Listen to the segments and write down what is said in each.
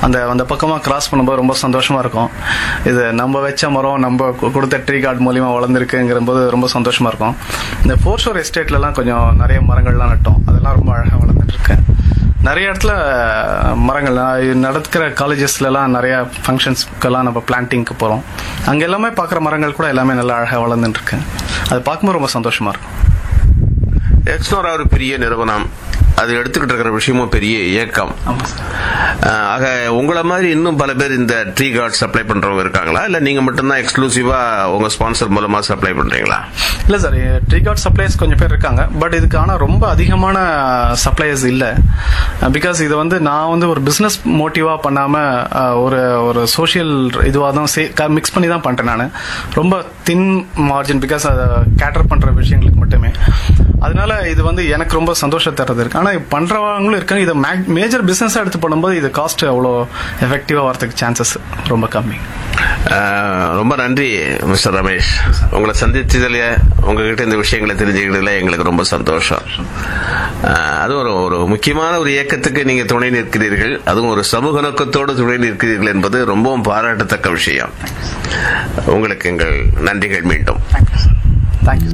அந்த அந்த பக்கமாக கிராஸ் பண்ணும்போது ரொம்ப சந்தோஷமா இருக்கும் இது நம்ம வச்ச மரம் நம்ம கு- கொடுத்த ட்ரீ கார்டு மூலியமா வளர்ந்துருக்குங்கிற போது ரொம்ப சந்தோஷமா இருக்கும் இந்த ஃபோர் ஷோர் எஸ்டேட்லலாம் கொஞ்சம் நிறைய மரங்கள்லாம் நட்டோம் அதெல்லாம் ரொம்ப அழகாக வளர்ந்துட்டு இருக்கு நிறைய இடத்துல மரங்கள் நான் நடக்கிற காலேஜஸ்லலாம் நிறைய ஃபங்க்ஷன்ஸ்க்கெல்லாம் நம்ம பிளான்டிங்க்கு போகிறோம் அங்கே எல்லாமே பார்க்குற மரங்கள் கூட எல்லாமே நல்லா அழகாக வளர்ந்துட்டு இருக்கு அது பார்க்கும்போது ரொம்ப சந்தோஷமா இருக்கும் எக்ஸ்னோரா ஒரு பெரிய நிறுவனம் அது எடுத்துக்கிட்டு இருக்கிற விஷயமும் பெரிய இயக்கம் ஆமாம் சார் அஹ், ஆக உங்களை மாதிரி இன்னும் பல பேர் இந்த ட்ரீ கார்டு சப்ளை பண்றவங்க இருக்காங்களா இல்ல நீங்க மட்டும்தான் எக்ஸ்க்ளூசிவா உங்க ஸ்பான்சர் மூலமா சப்ளை பண்றீங்களா இல்லை சார் ட்ரீ கார்ட் சப்ளைஸ் கொஞ்சம் பேர் இருக்காங்க பட் இதுக்கு ஆனால் ரொம்ப அதிகமான சப்ளையர்ஸ் இல்லை பிகாஸ் இது வந்து நான் வந்து ஒரு பிஸ்னஸ் மோட்டிவாக பண்ணாமல் ஒரு ஒரு சோஷியல் இதுவாக தான் சே மிக்ஸ் பண்ணி தான் பண்ணுறேன் நான் ரொம்ப தின் மார்ஜின் பிகாஸ் அதை கேட்டர் பண்ணுற விஷயங்களுக்கு மட்டுமே அதனால இது வந்து எனக்கு ரொம்ப சந்தோஷம் தர்றது இருக்கு ஆனால் பண்ணுறவங்களும் இருக்காங்க இதை மேஜர் பிஸ்னஸாக எடுத்து பண்ணும்போது இது காஸ்ட் அவ்வளோ எஃபெக்டிவாக வரதுக்கு சான்சஸ் ரொம்ப கம்மி அஹ், ரொம்ப நன்றி மிஸ்டர் ரமேஷ் உங்களை சந்திச்சதுல உங்ககிட்ட இந்த விஷயங்களை தெரிஞ்சுக்கிட்டதுல எங்களுக்கு ரொம்ப சந்தோஷம் அஹ், அது ஒரு ஒரு முக்கியமான ஒரு இயக்கத்துக்கு நீங்க துணை நிற்கிறீர்கள் அதுவும் ஒரு சமூக நோக்கத்தோடு துணை நிற்கிறீர்கள் என்பது ரொம்பவும் பாராட்டத்தக்க விஷயம் உங்களுக்கு எங்கள் நன்றிகள் மீண்டும் தேங்க்யூ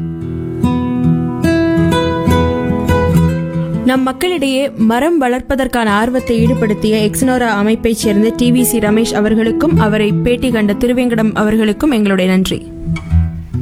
நம் மக்களிடையே மரம் வளர்ப்பதற்கான ஆர்வத்தை ஈடுபடுத்திய எக்ஸனோரா அமைப்பைச் சேர்ந்த டிவிசி ரமேஷ் அவர்களுக்கும் அவரை பேட்டி கண்ட திருவேங்கடம் அவர்களுக்கும் எங்களுடைய நன்றி